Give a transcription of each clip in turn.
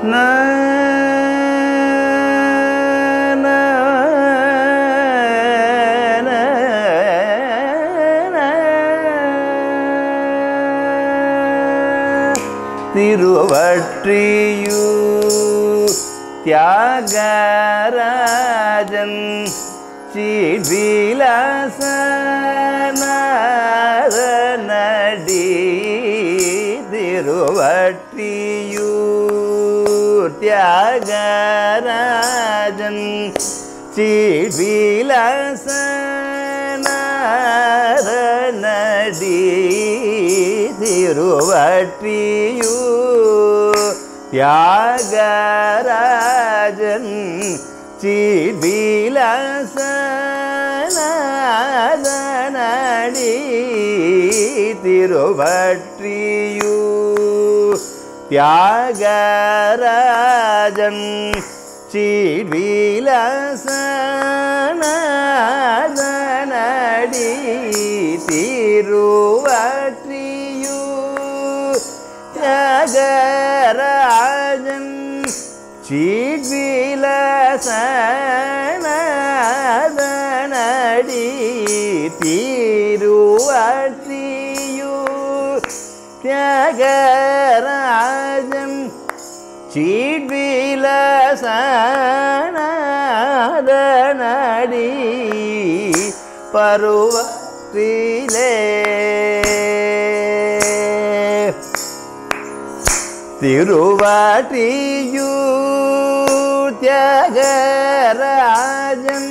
திருவற்றியூ தியாகராஜன் சீவிலாசனடி திருவற்றியூ தியாகராஜன் சீவிலாசனடி திருவற்றியூ தியாகராஜன் சீவிலாசனடி திருவற்றியூ தியாகராஜன் சீவிலாசனடி திருவற்றியூ தியாகராஜன் சீவிலசனடி தீருவற்றியூ தியாகராஜன் சீவிலசனடி பருவத்திலே திருவாட்டியூ தியாகராஜன்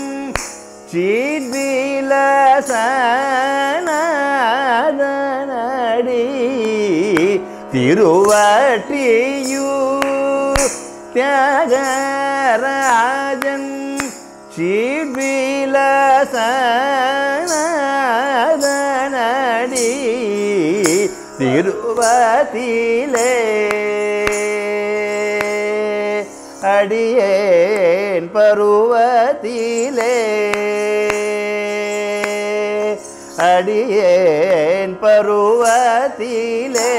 சீவிலசனடி திருவாட்டியூ தியாகராஜன் சீவிலசனடி திருவத்திலே அடியேன் பருவத்திலே அடியேன் பருவத்திலே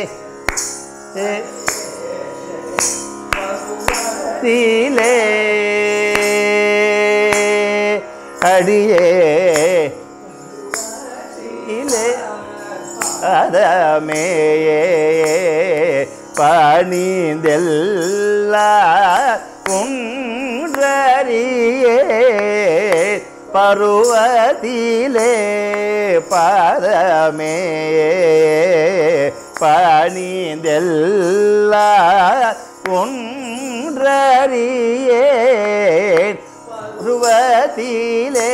தீலே அடியே இலே அதமேயே பணிந்தெல்லா குன்றறியே பருவத்திலே பரமே பணிந்தெல்லா ஒன்றறியே பருவத்திலே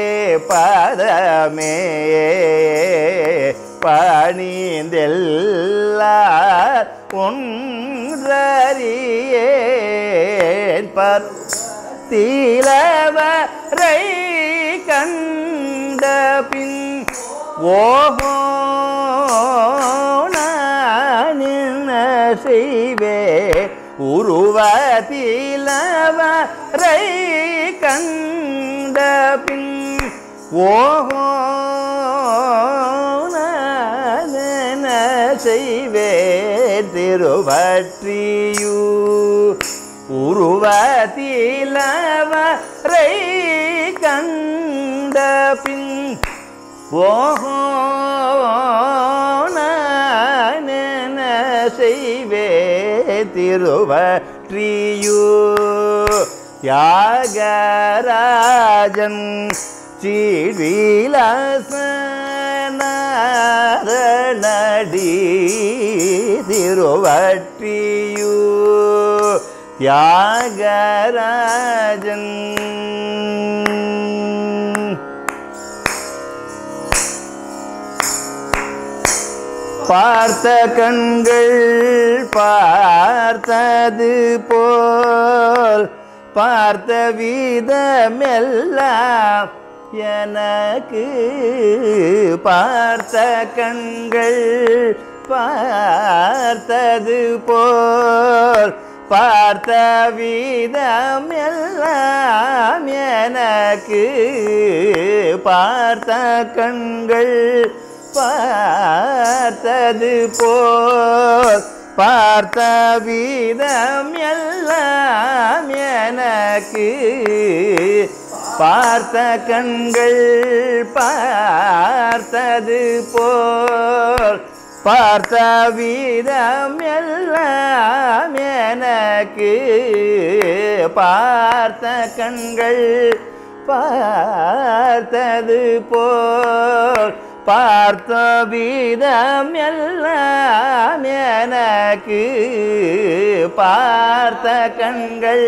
பதமே பணிந்தெல்லா ஒன்றறியேன் பத்திலவரை கண்ட பின் ஓஹோ நான் என்ன செய்வே உருவத்திலவரை கண்ட பின் ஓஹோ நான் என்ன செய்வே திருவற்றியூ உருவத்திலவரை கண்ட பின் ஓஹோ நான் என்ன செய்வே திருவற்றியூ தியாகராஜன் சீவிலாசனடி திருவற்றியூ தியாகராஜன் பார்த்த கண்கள் பார்த்தது போல் பார்த்த விதமெல்லாம் எனக்கு பார்த்த கண்கள் பார்த்தது போல் பார்த்த விதம் எல்லாம் எனக்கு பார்த்த கண்கள் பார்த்தது போல் பார்த்த விதம் எல்லாம் எனக்கு பார்த்த கண்கள் பார்த்தது போல் பார்த்த விதம் எல்லாம் எனக்கு பார்த்த கண்கள் பார்த்தது போல் பார்த்த விதம் எல்லாம் எனக்கு பார்த்த கண்கள்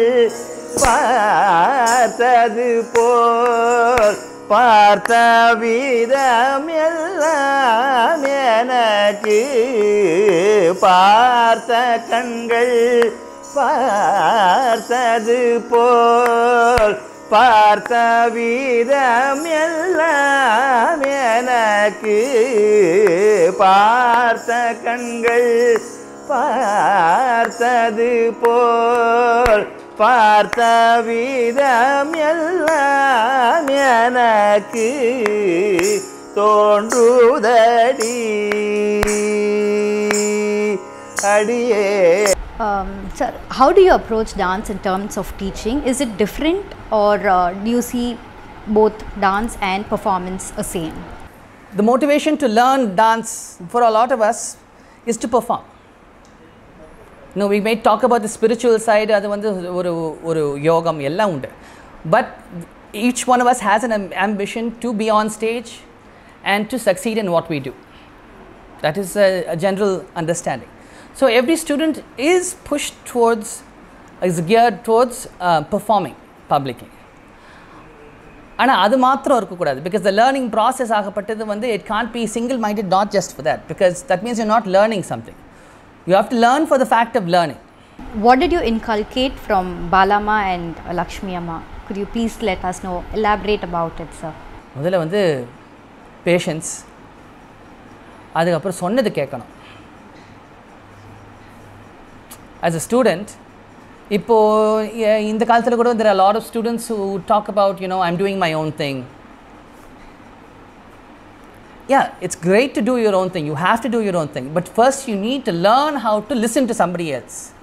பார்த்தது போல் பார்த்த விதம் எல்லாம் எனக்கு பார்த்த கண்கள் பார்த்தது போல் பார்த்த விதம் எல்லாம் எனக்கு பார்த்த கண்கள் பார்த்தது போல் பார்த்த விதம் எல்லாம் எனக்கு தோன்றுதடி அடியே Um, sir, how do you approach dance in terms of teaching? Is it different or uh, do you see both dance and performance the same? The motivation to learn dance for a lot of us is to perform. No, we may talk about the spiritual side, அது வந்து ஒரு ஒரு யோகம் எல்லாம் உண்டு but each one of us has an am- ambition to be on stage and to succeed in what we do. That is a, a general understanding. So every student is pushed towards, is geared towards uh, performing publicly. ஆனால் அது மாத்திரம் இருக்கக்கூடாது because the learning process ஆகப்பட்டது வந்து it can't be single minded not just for that because that means you not learning something you have to learn for the fact of learning What did you inculcate from Balama and uh, Lakshmi Amma? Could you please let us know, elaborate about it, sir? முதல்ல வந்து patience அதுக்கப்புறம் சொன்னது கேட்கணும் as a student இப்போது இந்த காலத்தில் கூட there are lot of students who talk about you know I'm doing my own thing yeah it's great to do your own thing you have to do your own thing but first you need to learn how to listen to somebody else